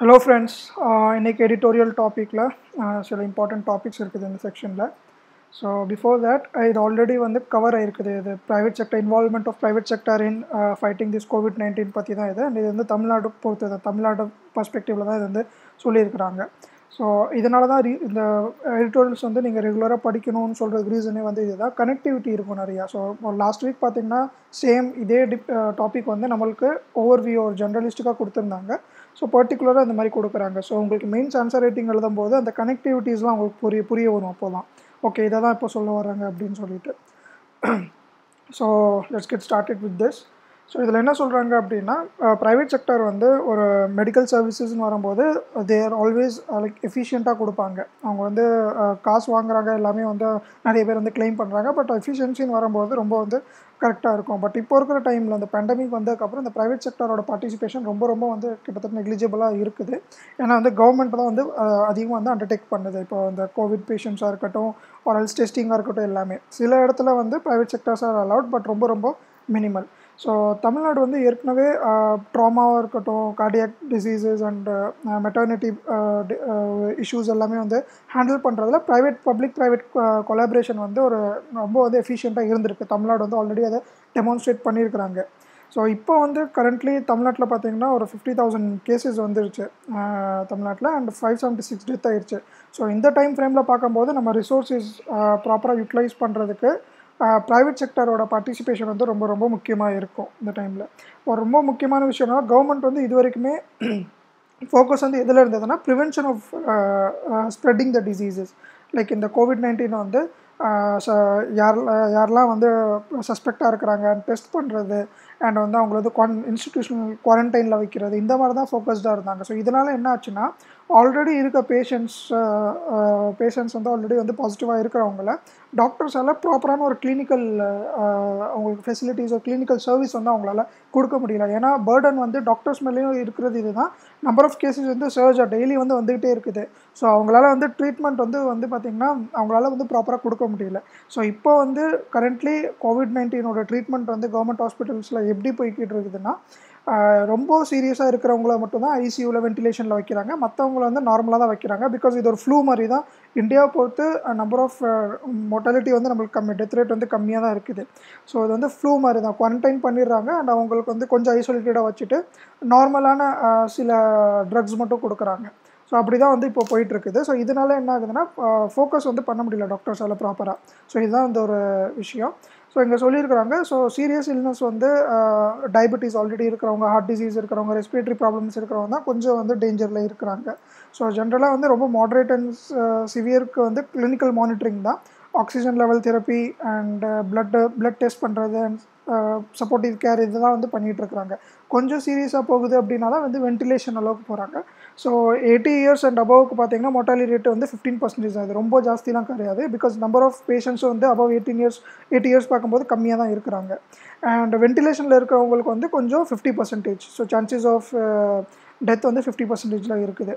hello friends இன்னைக்கு editorial டாப்பிக்கில் சில இம்பார்ட்டன்ட் டாபிக்ஸ் இருக்குது இந்த செக்ஷனில் ஸோ பிஃபோர் தட் இது ஆல்ரெடி வந்து கவர் ஆயிருக்குது இது private sector involvement of private sector in fighting this Covid nineteen பற்றி தான் இது and இது வந்து தமிழ்நாடு பொறுத்தது தமிழ்நாடு பர்ஸ்பெக்டிவில் தான் இது வந்து சொல்லியிருக்கிறாங்க ஸோ இதனால தான் ரீ இந்த எடிட்டோரியல்ஸ் வந்து நீங்கள் ரெகுலராக படிக்கணும்னு சொல்கிறதுக்கு ரீசனே வந்து இதுதான் கனெக்டிவிட்டி இருக்கும் நிறையா ஸோ லாஸ்ட் வீக் பார்த்தீங்கன்னா சேம் இதே டிப் டாபிக் வந்து நம்மளுக்கு ஓவர் வியூ ஒரு ஜென்ரலிஸ்டிக்காக கொடுத்துருந்தாங்க ஸோ பர்டிகுலராக இந்த மாதிரி கொடுக்குறாங்க ஸோ உங்களுக்கு மெயின்ஸ் ஆன்சர் ரேட்டிங் எழுதும் போது அந்த கனெக்டிவிட்டிஸ்லாம் உங்களுக்கு புரிய புரிய வரும் அப்போ தான் ஓகே இதை தான் இப்போ சொல்ல வராங்க அப்படின்னு சொல்லிட்டு so let's get started with this so இதில் என்ன சொல்கிறாங்க அப்படின்னா ப்ரைவேட் செக்டர் வந்து ஒரு மெடிக்கல் சர்வீசஸ்னு வரும்போது தே ஆர் ஆல்வேஸ் லைக் எஃபிஷியண்ட்டாக கொடுப்பாங்க அவங்க வந்து அஹ், காசு வாங்குறாங்க எல்லாமே வந்து நிறைய பேர் வந்து க்ளைம் பண்ணுறாங்க பட் எஃபிஷியன்சின்னு வரும்போது ரொம்ப வந்து கரெக்டாக இருக்கும் பட் இப்போ இருக்கிற டைமில் அந்த பேண்டமிக் வந்ததுக்கப்புறம் இந்த ப்ரைவேட் செக்டரோட பார்ட்டிசிபேஷன் ரொம்ப ரொம்ப வந்து கிட்டத்தட்ட நெக்லிஜிபிளாக இருக்குது ஏன்னா வந்து கவர்மெண்ட் தான் வந்து அதிகமாக வந்து அண்டர்டேக் பண்ணுது இப்போ இந்த கோவிட் பேஷண்ட்ஸாக இருக்கட்டும் ஒரு ஹெல்த் டெஸ்டிங்காக இருக்கட்டும் எல்லாமே சில இடத்துல வந்து private sectors are allowed but ரொம்ப ரொம்ப மினிமல் ஸோ தமிழ்நாடு வந்து ஏற்கனவே ட்ராமாவாக இருக்கட்டும் cardiac diseases and maternity issues எல்லாமே வந்து ஹேண்டில் பண்ணுறதுல ப்ரைவேட் பப்ளிக் ப்ரைவேட் கொலாபரேஷன் வந்து ஒரு ரொம்ப வந்து எஃபிஷியண்ட்டாக இருந்திருக்கு தமிழ்நாடு வந்து ஆல்ரெடி அதை டெமான்ஸ்ட்ரேட் பண்ணியிருக்கிறாங்க ஸோ இப்போ வந்து கரண்ட்லி தமிழ்நாட்டில் பார்த்தீங்கன்னா ஒரு ஃபிஃப்டி தௌசண்ட் கேசஸ் வந்துருச்சு ஆஹ் தமிழ்நாட்டில் and five seventy six death ஆயிடுச்சு ஸோ இந்த டைம் ஃப்ரேமில் பார்க்கும்போது நம்ம ரிசோர்ஸஸ் ப்ராப்பராக யூட்டிலைஸ் பண்ணுறதுக்கு ப்ரைவேட் செக்டரோட பார்ட்டிசிபேஷன் வந்து ரொம்ப ரொம்ப முக்கியமாக இருக்கும் இந்த டைமில் ஒரு ரொம்ப முக்கியமான விஷயம்னா கவர்மெண்ட் வந்து இது வரைக்குமே ஃபோக்கஸ் வந்து எதில் இருந்ததுன்னா prevention of spreading the diseases like இந்த கோவிட் நைன்டீன் வந்து ஆஹ் ச யார் யாரெல்லாம் வந்து சஸ்பெக்டாக இருக்கிறாங்க டெஸ்ட் பண்ணுறது அண்ட் வந்து அவங்கள வந்து குவான் இன்ஸ்டிடியூஷனல் குவாரண்டைனில் வைக்கிறது இந்த மாதிரி தான் ஃபோக்கஸ்டாக இருந்தாங்க ஸோ இதனால் என்ன ஆச்சுன்னா ஆல்ரெடி இருக்க பேஷண்ட்ஸ் பேஷண்ட்ஸ் வந்து ஆல்ரெடி வந்து பாசிட்டிவாக இருக்கிறவங்கள டாக்டர்ஸ் எல்லாம் ப்ராப்பரான ஒரு கிளினிக்கல் அவங்களுக்கு ஃபெசிலிட்டிஸ் ஒரு கிளினிக்கல் சர்வீஸ் வந்து அவங்களால கொடுக்க முடியல ஏன்னா பேர்டன் வந்து டாக்டர்ஸ் மேலேயும் இருக்கிறது இதுதான் நம்பர் ஆஃப் கேசஸ் வந்து சர்ஜ் டெய்லி வந்து வந்துக்கிட்டே இருக்குது ஸோ அவங்களால வந்து ட்ரீட்மெண்ட் வந்து வந்து பார்த்திங்கன்னா அவங்களால வந்து ப்ராப்பராக கொடுக்க முடியல ஸோ இப்போ வந்து கரண்ட்லி கோவிட் நைன்டீனோட ட்ரீட்மெண்ட் வந்து கவர்மெண்ட் ஹாஸ்பிட்டல்ஸில் எப்படி போய்கிட்டு இருக்குதுன்னா ஆஹ் ரொம்ப சீரியஸாக இருக்கிறவங்கள மட்டும்தான் ஐசியூவில் வென்டிலேஷனில் வைக்கிறாங்க மற்றவங்கள வந்து நார்மலாக தான் வைக்கிறாங்க பிகாஸ் இது ஒரு ஃப்ளூ மாதிரி தான் இந்தியாவை பொறுத்து நம்பர் ஆஃப் மொட்டாலிட்டி வந்து நம்மளுக்கு கம்மி டெத் ரேட் வந்து கம்மியாக தான் இருக்குது ஸோ இது வந்து ஃப்ளூ மாதிரி தான் குவாரண்டைன் பண்ணிடுறாங்க அண்ட் அவங்களுக்கு வந்து கொஞ்சம் ஐசோலேட்டடாக வச்சுட்டு நார்மலான சில ட்ரக்ஸ் மட்டும் கொடுக்குறாங்க ஸோ அப்படி தான் வந்து இப்போ போயிட்டு இருக்குது ஸோ இதனால என்ன ஆகுதுன்னா ஃபோக்கஸ் வந்து பண்ண முடியல டாக்டர்ஸால் ப்ராப்பராக ஸோ இதுதான் இந்த ஒரு விஷயம் ஸோ இங்கே சொல்லியிருக்கிறாங்க ஸோ சீரியஸ் இல்னஸ் வந்து டயபெட்டிஸ் ஆல்ரெடி இருக்கிறவங்க ஹார்ட் டிசீஸ் இருக்கிறவங்க ரெஸ்பிரேட்டரி ப்ராப்ளம்ஸ் இருக்கிறவங்க தான் கொஞ்சம் வந்து டேஞ்சரில் இருக்கிறாங்க ஸோ ஜென்ரலாக வந்து ரொம்ப மாட்ரேட் அண்ட் சிவியருக்கு வந்து கிளினிக்கல் மானிட்டரிங் தான் oxygen level therapy and blood blood test பண்ணுறது அண்ட் சப்போர்ட்டிவ் கேர் இதெல்லாம் வந்து பண்ணிகிட்டு இருக்கிறாங்க கொஞ்சம் சீரியஸாக போகுது அப்படின்னா தான் வந்து வென்டிலேஷன் அளவுக்கு போகிறாங்க ஸோ எயிட்டி இயர்ஸ் அண்ட் அபவுக்கு பார்த்தீங்கன்னா மொட்டாலிட்டி ரேட் வந்து ஃபிஃப்டீன் பர்சன்டேஜ் அது ரொம்ப ஜாஸ்திலாம் கிடையாது பிகாஸ் நம்பர் ஆஃப் பேஷண்ட்ஸும் வந்து above eighteen years eighty years பார்க்கும்போது கம்மியாக தான் இருக்கிறாங்க அண்ட் வென்டிலேஷனில் இருக்கிறவங்களுக்கு வந்து கொஞ்சம் fifty percentage so chances of death வந்து ஃபிஃப்டி பர்சன்டேஜில் இருக்குது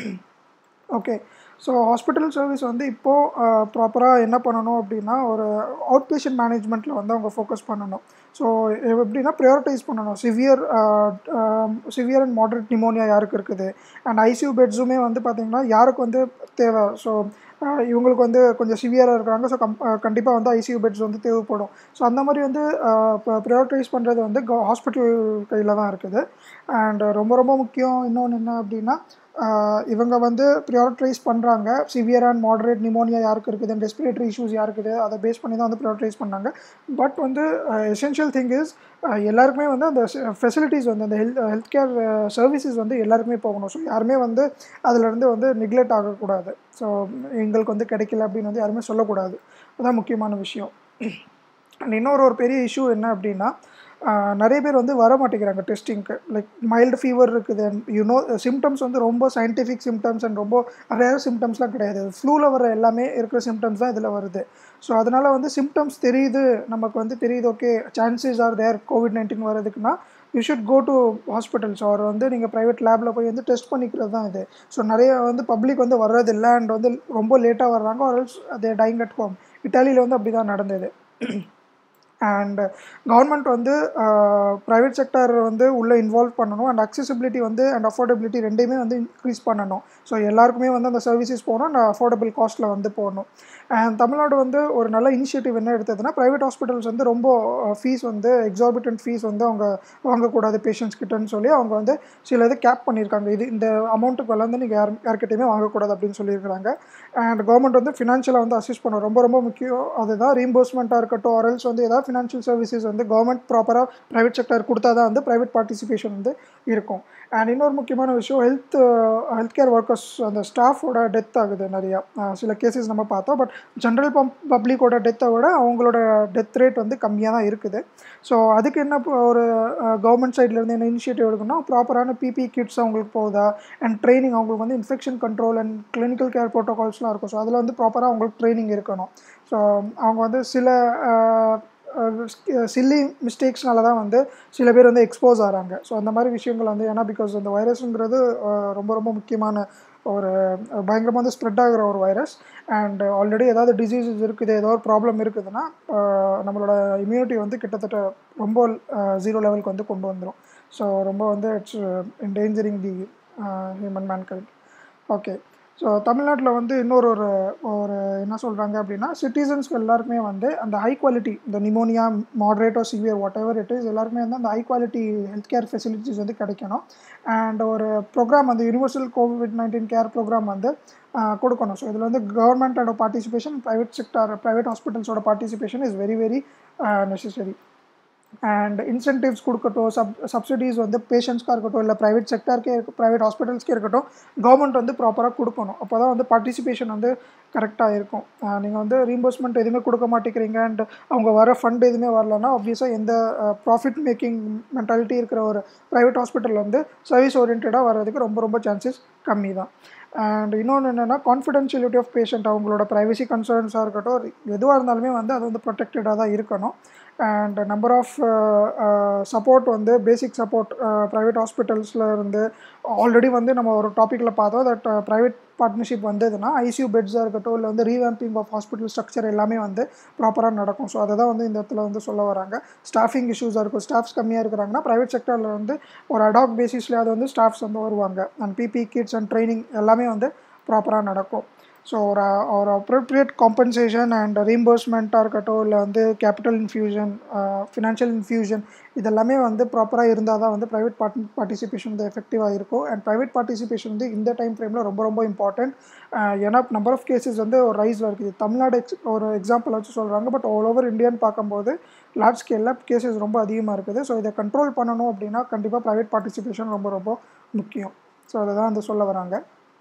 ஓகே ஸோ ஹாஸ்பிட்டல் சர்வீஸ் வந்து இப்போது ப்ராப்பராக என்ன பண்ணணும் அப்படின்னா ஒரு அவுட் பேஷண்ட் மேனேஜ்மெண்ட்டில் வந்து அவங்க ஃபோக்கஸ் பண்ணணும் ஸோ எப்படின்னா ப்ரையாரிட்டைஸ் பண்ணணும் severe severe and moderate pneumonia யாருக்கு இருக்குது அண்ட் ஐசியூ பெட்ஸுமே வந்து பார்த்திங்கன்னா யாருக்கு வந்து தேவை ஸோ இவங்களுக்கு வந்து கொஞ்சம் சிவியராக இருக்கிறாங்க ஸோ கம் கண்டிப்பாக வந்து ஐசியூ பெட்ஸ் வந்து தேவைப்படும் ஸோ அந்த மாதிரி வந்து ப்ரையாரிட்டைஸ் பண்ணுறது வந்து ஹாஸ்பிட்டல் கையில் தான் இருக்குது அண்ட் ரொம்ப ரொம்ப முக்கியம் இன்னொன்று என்ன அப்படின்னா இவங்க வந்து ப்ரியாரிட்டைஸ் பண்ணுறாங்க சிவியர் அண்ட் மாடரேட் நிமோனியா யாருக்கு இருக்குது ரெஸ்பிரேட்டரி இஷ்யூஸ் யாருக்கு இருக்குது அதை பேஸ் பண்ணி தான் வந்து ப்ரியாரிட்டைஸ் பண்ணாங்க பட் வந்து எசென்ஷியல் திங் இஸ் எல்லாருக்குமே வந்து அந்த ஃபெசிலிட்டிஸ் வந்து அந்த ஹெல்த் ஹெல்த் கேர் சர்வீசஸ் வந்து எல்லாருக்குமே போகணும் ஸோ யாருமே வந்து அதிலிருந்து வந்து நெக்லெக்ட் ஆகக்கூடாது ஸோ எங்களுக்கு வந்து கிடைக்கல அப்படின்னு வந்து யாருமே சொல்லக்கூடாது அதுதான் முக்கியமான விஷயம் அண்ட் இன்னொரு ஒரு பெரிய இஷ்யூ என்ன அப்படின்னா நிறைய பேர் வந்து வர மாட்டேங்கிறாங்க டெஸ்டிங்க்கு லைக் மைல்டு ஃபீவர் இருக்குது அண்ட் யூனோ சிம்டம்ஸ் வந்து ரொம்ப சயின்டிஃபிக் சிம்டம்ஸ் அண்ட் ரொம்ப ரேர் சிம்டம்ஸ்லாம் கிடையாது ஃப்ளூவில் வர எல்லாமே இருக்கிற சிம்டம்ஸ் தான் இதில் வருது ஸோ அதனால் வந்து சிம்டம்ஸ் தெரியுது நமக்கு வந்து தெரியுது okay chances are there COVID nineteen வரதுக்குன்னா you should go to hospitals or வந்து நீங்கள் ப்ரைவேட் லேபில் போய் வந்து டெஸ்ட் பண்ணிக்கிறது தான் இது ஸோ நிறைய வந்து பப்ளிக் வந்து வர்றதில்லை அண்ட் வந்து ரொம்ப லேட்டாக வர்றாங்க ஆர் எல்ஸ் அதே டைங் அட் ஹோம் இட்டாலியில் வந்து அப்படி தான் நடந்தது அண்ட் கவர்மெண்ட் வந்து ப்ரைவேட் செக்டர் வந்து உள்ளே இன்வால்வ் பண்ணணும் அண்ட் அக்சசிபிலிட்டி வந்து அண்ட் அஃபோர்டபிலிட்டி ரெண்டையுமே வந்து இன்க்ரீஸ் பண்ணணும் ஸோ எல்லாருக்குமே வந்து அந்த சர்வீசஸ் போகணும் அண்ட் அஃபோர்டபுள் காஸ்ட்டில் வந்து போகணும் அண்ட் தமிழ்நாடு வந்து ஒரு நல்ல இனிஷியேட்டிவ் என்ன எடுத்ததுன்னா ப்ரைவேட் ஹாஸ்பிட்டல்ஸ் வந்து ரொம்ப ஃபீஸ் வந்து எக்ஸார்பிட்டன்ட் ஃபீஸ் வந்து அவங்க வாங்கக்கூடாது பேஷண்ட்ஸ் கிட்டன்னு சொல்லி அவங்க வந்து சில இது கேப் பண்ணியிருக்காங்க இது இந்த அமௌண்ட்டுக்கு மேலே வந்து நீங்கள் யார் யார்கிட்டையுமே வாங்கக்கூடாது அப்படின்னு சொல்லியிருக்காங்க அண்ட் கவர்மெண்ட் வந்து ஃபினான்ஷியலாக வந்து அசிஸ்ட் பண்ணும் ரொம்ப ரொம்ப முக்கியம் அதுதான் ரீம்பர்ஸ்மெண்ட்டாக இருக்கட்டும் ஆரல்ஸ் வந்து ஏதாவது ஃபினான்ஷியல் சர்வீசஸ் வந்து கவர்மெண்ட் ப்ராப்பராக ப்ரைவேட் செக்டர் கொடுத்தா தான் வந்து ப்ரைவேட் பார்ட்டிசிபேஷன் வந்து இருக்கும் அண்ட் இன்னொரு முக்கியமான விஷயம் ஹெல்த் ஹெல்த் கேர் ஒர்க்கர்ஸ் அந்த ஸ்டாஃபோட டெத் ஆகுது நிறையா சில கேசஸ் நம்ம பார்த்தோம் பட் ஜென்ரல் பம் பப்ளிக்கோட டெத்தை விட அவங்களோட டெத் ரேட் வந்து கம்மியாக தான் இருக்குது ஸோ அதுக்கு என்ன ஒரு கவர்மெண்ட் சைட்லேருந்து என்ன இனிஷியேட்டிவ் எடுக்கணும் ப்ராப்பரான பிபி கிட்ஸ் அவங்களுக்கு போகுதா அண்ட் ட்ரைனிங் அவங்களுக்கு வந்து infection control and clinical care ப்ரோட்டோகால்ஸ்லாம் இருக்கும் ஸோ அதில் வந்து ப்ராப்பராக அவங்களுக்கு ட்ரைனிங் இருக்கணும் ஸோ அவங்க வந்து சில சில்லி மிஸ்டேக்ஸ்னால தான் வந்து சில பேர் வந்து எக்ஸ்போஸ் ஆகிறாங்க ஸோ அந்த மாதிரி விஷயங்கள் வந்து ஏன்னா பிகாஸ் அந்த வைரஸுங்கிறது ரொம்ப ரொம்ப முக்கியமான ஒரு பயங்கரமாக வந்து ஸ்ப்ரெட் ஆகிற ஒரு வைரஸ் அண்ட் ஆல்ரெடி ஏதாவது டிசீசஸ் இருக்குது ஏதோ ஒரு ப்ராப்ளம் இருக்குதுன்னா நம்மளோட இம்யூனிட்டி வந்து கிட்டத்தட்ட ரொம்ப ஜீரோ லெவலுக்கு வந்து கொண்டு வந்துடும் ஸோ ரொம்ப வந்து it's endangering the human mankind okay so தமிழ்நாட்டில் வந்து இன்னொரு ஒரு ஒரு என்ன சொல்கிறாங்க அப்படின்னா சிட்டிசன்ஸ்க்கு எல்லாருக்குமே வந்து அந்த ஹை குவாலிட்டி இந்த pneumonia moderate or severe whatever it is எல்லாருக்குமே வந்து அந்த high quality health care facilities வந்து கிடைக்கணும் அண்ட் ஒரு ப்ரோக்ராம் வந்து universal COVID nineteen care programme வந்து கொடுக்கணும் ஸோ இதில் வந்து கவர்மெண்ட்டோட பார்ட்டிசிபேஷன் ப்ரைவேட் செக்டார் ப்ரைவேட் ஹாஸ்பிட்டல்ஸோட participation is very very necessary and incentives கொடுக்கட்டும் சப் சப்சிடிஸ் வந்து பேஷண்ட்ஸ்க்காக இருக்கட்டும் இல்லை ப்ரைவேட் செக்டருக்கே இருக்க ப்ரைவேட் ஹாஸ்பிட்டல்ஸ்க்கே இருக்கட்டும் கவர்மெண்ட் வந்து ப்ராப்பராக கொடுக்கணும் அப்போ தான் வந்து பார்ட்டிசிபேஷன் வந்து கரெக்டாக இருக்கும் நீங்கள் வந்து ரீம்பர்ஸ்மெண்ட் எதுவுமே கொடுக்க மாட்டேங்கிறீங்க அண்ட் அவங்க வர ஃபண்ட் எதுவுமே வரலன்னா ஆப்வியஸாக எந்த ப்ராஃபிட் மேக்கிங் மென்டாலிட்டி இருக்கிற ஒரு ப்ரைவேட் ஹாஸ்பிட்டல் வந்து சர்வீஸ் ஓரியன்டாக வர்றதுக்கு ரொம்ப ரொம்ப சான்சஸ் கம்மி தான் அண்ட் இன்னொன்று என்னென்னா கான்ஃபிடென்ஷியலிட்டி ஆஃப் பேஷண்ட் அவங்களோட ப்ரைவசி கன்சர்ன்ஸாக இருக்கட்டும் எதுவாக இருந்தாலுமே வந்து அது வந்து ப்ரொடெக்டடாக தான் இருக்கணும் அண்ட் நம்பர் ஆஃப் சப்போர்ட் வந்து பேசிக் சப்போர்ட் ப்ரைவேட் ஹாஸ்பிட்டல்ஸில் இருந்து ஆல்ரெடி வந்து நம்ம ஒரு டாப்பிக்கில் பார்த்தோம் தட் ப்ரைவேட் பார்ட்னர்ஷிப் வந்ததுன்னா ஐசியூ பெட்ஸாக இருக்கட்டும் இல்லை வந்து ரீவேம்பிங் ஆஃப் ஹாஸ்பிட்டல் ஸ்ட்ரக்சர் எல்லாமே வந்து ப்ராப்பராக நடக்கும் ஸோ அதை தான் வந்து இந்த இடத்துல வந்து சொல்ல வராங்க ஸ்டாஃபிங் இஷ்யூஸாக இருக்கும் ஸ்டாஃப்ஸ் கம்மியாக இருக்கிறாங்கன்னா ப்ரைவேட் செக்டரில் வந்து ஒரு அடாக் பேசிஸ்லேயே அது வந்து ஸ்டாஃப்ஸ் வந்து வருவாங்க and PP kits and training எல்லாமே வந்து ப்ராப்பராக நடக்கும் ஸோ ஒரு ஒரு அப்ரோப்ரியேட் காம்பன்சேஷன் அண்ட் ரீம்பர்ஸ்மெண்ட்டாக இருக்கட்டும் இல்லை வந்து கேபிட்டல் இன்ஃபியூஷன் ஃபினான்ஷியல் இன்ஃபியூஷன் இதெல்லாமே வந்து ப்ராப்பராக இருந்தால் தான் வந்து ப்ரைவேட் பார்ட்டி பார்ட்டிசிபேஷன் வந்து எஃபெக்டிவாக இருக்கும் அண்ட் ப்ரைவேட் பார்ட்டிசிபேஷன் வந்து இந்த டைம் ஃப்ரேமில் ரொம்ப ரொம்ப இம்பார்ட்டண்ட் ஏன்னா நம்பர் ஆஃப் கேசஸ் வந்து ஒரு ரைஸில் இருக்குது தமிழ்நாடு எக்ஸ் ஒரு எக்ஸாம்பிள் வச்சு சொல்கிறாங்க பட் ஆல் ஓவர் இந்தியான்னு பார்க்கும்போது லார்ஜ் ஸ்கேலில் கேசஸ் ரொம்ப அதிகமாக இருக்குது ஸோ இதை கண்ட்ரோல் பண்ணணும் அப்படின்னா கண்டிப்பாக ப்ரைவேட் பார்ட்டிசிபேஷன் ரொம்ப ரொம்ப முக்கியம் ஸோ அதை தான் வந்து சொல்ல வராங்க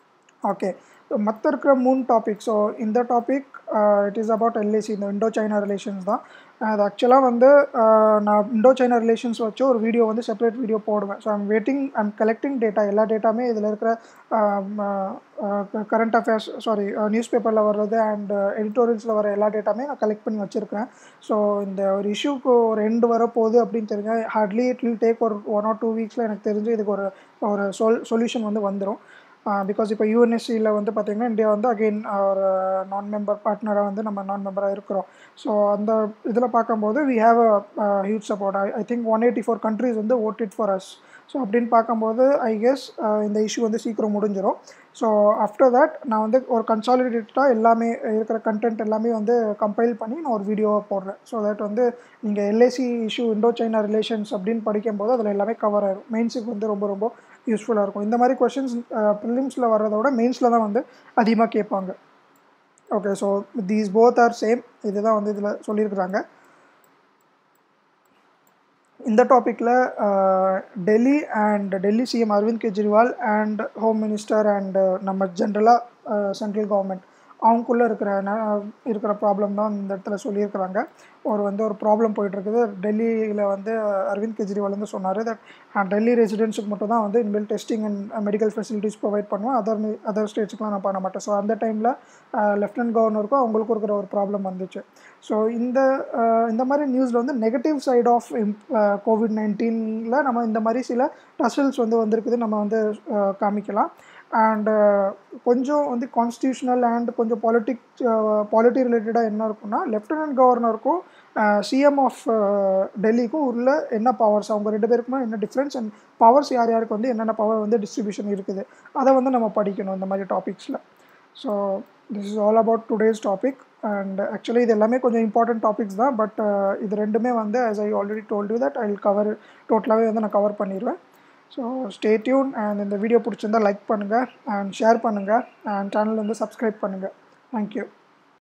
ஓகே மற்ற இருக்கிற மூணு டாபிக் ஸோ இந்த topic it is about LAC இந்த இண்டோ சைனா ரிலேஷன்ஸ் தான் அது ஆக்சுவலாக வந்து நான் இண்டோ சைனா ரிலேஷன்ஸ் வச்சு ஒரு வீடியோ வந்து செப்பரேட் வீடியோ போடுவேன் so I'm waiting I'm collecting data எல்லா டேட்டாமே இதில் இருக்கிற கரண்ட் அஃபேர்ஸ் சாரி நியூஸ் பேப்பரில் வர்றது அண்ட் எடிட்டோரியல்ஸில் வர எல்லா டேட்டாமே நான் கலெக்ட் பண்ணி வச்சுருக்கேன் ஸோ இந்த ஒரு இஷ்யூக்கு ஒரு எண்டு வர போகுது அப்படின்னு தெரிஞ்ச ஹார்ட்லி இட் வில் டேக் ஒரு ஒன் ஆர் டூ வீக்ஸில் எனக்கு தெரிஞ்சு இதுக்கு ஒரு ஒரு சொல் சொல்யூஷன் வந்து வந்துடும் பிகாஸ் இப்போ யூஎன்எஸ்சியில் வந்து பார்த்திங்கன்னா இந்தியா வந்து அகெயின் ஒரு நான் மெம்பர் பார்ட்னராக வந்து நம்ம நான் மெம்பராக இருக்கிறோம் ஸோ அந்த இதில் பார்க்கும்போது we have a huge support I I think one eighty four countries வந்து ஓட்டிட் ஃபார் அஸ் ஸோ அப்படின்னு பார்க்கும்போது ஐ கெஸ் இந்த இஷ்யூ வந்து சீக்கிரம் முடிஞ்சிடும் ஸோ ஆஃப்டர் தட் நான் வந்து ஒரு கன்சாலிடேட்டடாக எல்லாமே இருக்கிற கண்டென்ட் எல்லாமே வந்து கம்பைல் பண்ணி நான் ஒரு வீடியோவாக போடுறேன் ஸோ தட் வந்து நீங்கள் LAC issue Indo China relations அப்படின்னு படிக்கும்போது அதில் எல்லாமே கவர் ஆயிடும் மெயின்ஸுக்கு வந்து ரொம்ப ரொம்ப யூஸ்ஃபுல்லாக இருக்கும் இந்த மாதிரி கொஷின்ஸ் ப்ரிலிம்ஸில் வர்றதை விட மெயின்ஸில் தான் வந்து அதிகமாக கேட்பாங்க okay so these both are same இதுதான் வந்து இதில் சொல்லியிருக்கிறாங்க இந்த டாப்பிக்கில் Delhi and Delhi CM Arvind Kejriwal and home minister and நம்ம ஜென்ரலாக சென்ட்ரல் கவர்மெண்ட் அவங்களுக்குள்ளே இருக்கிற இருக்கிற ப்ராப்ளம் தான் இந்த இடத்துல சொல்லியிருக்கிறாங்க ஒரு வந்து ஒரு ப்ராப்ளம் போயிட்டுருக்குது டெல்லியில் வந்து அரவிந்த் கெஜ்ரிவால் வந்து சொன்னார் தட் டெல்லி ரெசிடென்ட்ஸுக்கு மட்டும் தான் வந்து இனிமேல் testing and medical facilities provide பண்ணுவேன் அதர் அதர் ஸ்டேட்ஸுக்குலாம் நான் பண்ண மாட்டேன் ஸோ அந்த டைமில் லெஃப்டினன்ட் கவர்னருக்கும் அவங்களுக்கும் இருக்கிற ஒரு ப்ராப்ளம் வந்துச்சு ஸோ இந்த இந்த மாதிரி நியூஸில் வந்து நெகட்டிவ் சைட் ஆஃப் கோவிட் நைன்டீனில் நம்ம இந்த மாதிரி சில டசல்ஸ் வந்து வந்திருக்குது நம்ம வந்து காமிக்கலாம் அண்டு கொஞ்சம் வந்து கான்ஸ்டியூஷனல் அண்ட் கொஞ்சம் பாலிட்டிக் பாலிட்டி ரிலேட்டடாக என்ன இருக்குன்னா லெஃப்டினன்ட் கவர்னருக்கும் சிஎம் ஆஃப் டெல்லிக்கும் உள்ள என்ன பவர்ஸ் அவங்க ரெண்டு பேருக்குமே என்ன டிஃப்ரென்ஸ் அண்ட் பவர்ஸ் யார் யாருக்கு வந்து என்னென்ன பவர் வந்து டிஸ்ட்ரிபியூஷன் இருக்குது அதை வந்து நம்ம படிக்கணும் இந்த மாதிரி டாபிக்ஸில் so this is all about today's topic and actually இது எல்லாமே கொஞ்சம் இம்பார்ட்டன்ட் டாபிக்ஸ் தான் பட் இது ரெண்டுமே வந்து as I already told you that I will cover டோட்டலாகவே வந்து நான் கவர் பண்ணிடுவேன் ஸோ ஸ்டே டியூன் அண்ட் இந்த வீடியோ பிடிச்சிருந்தா லைக் பண்ணுங்கள் அண்ட் ஷேர் பண்ணுங்கள் அண்ட் சேனல் வந்து சப்ஸ்கிரைப் பண்ணுங்கள் தேங்க்யூ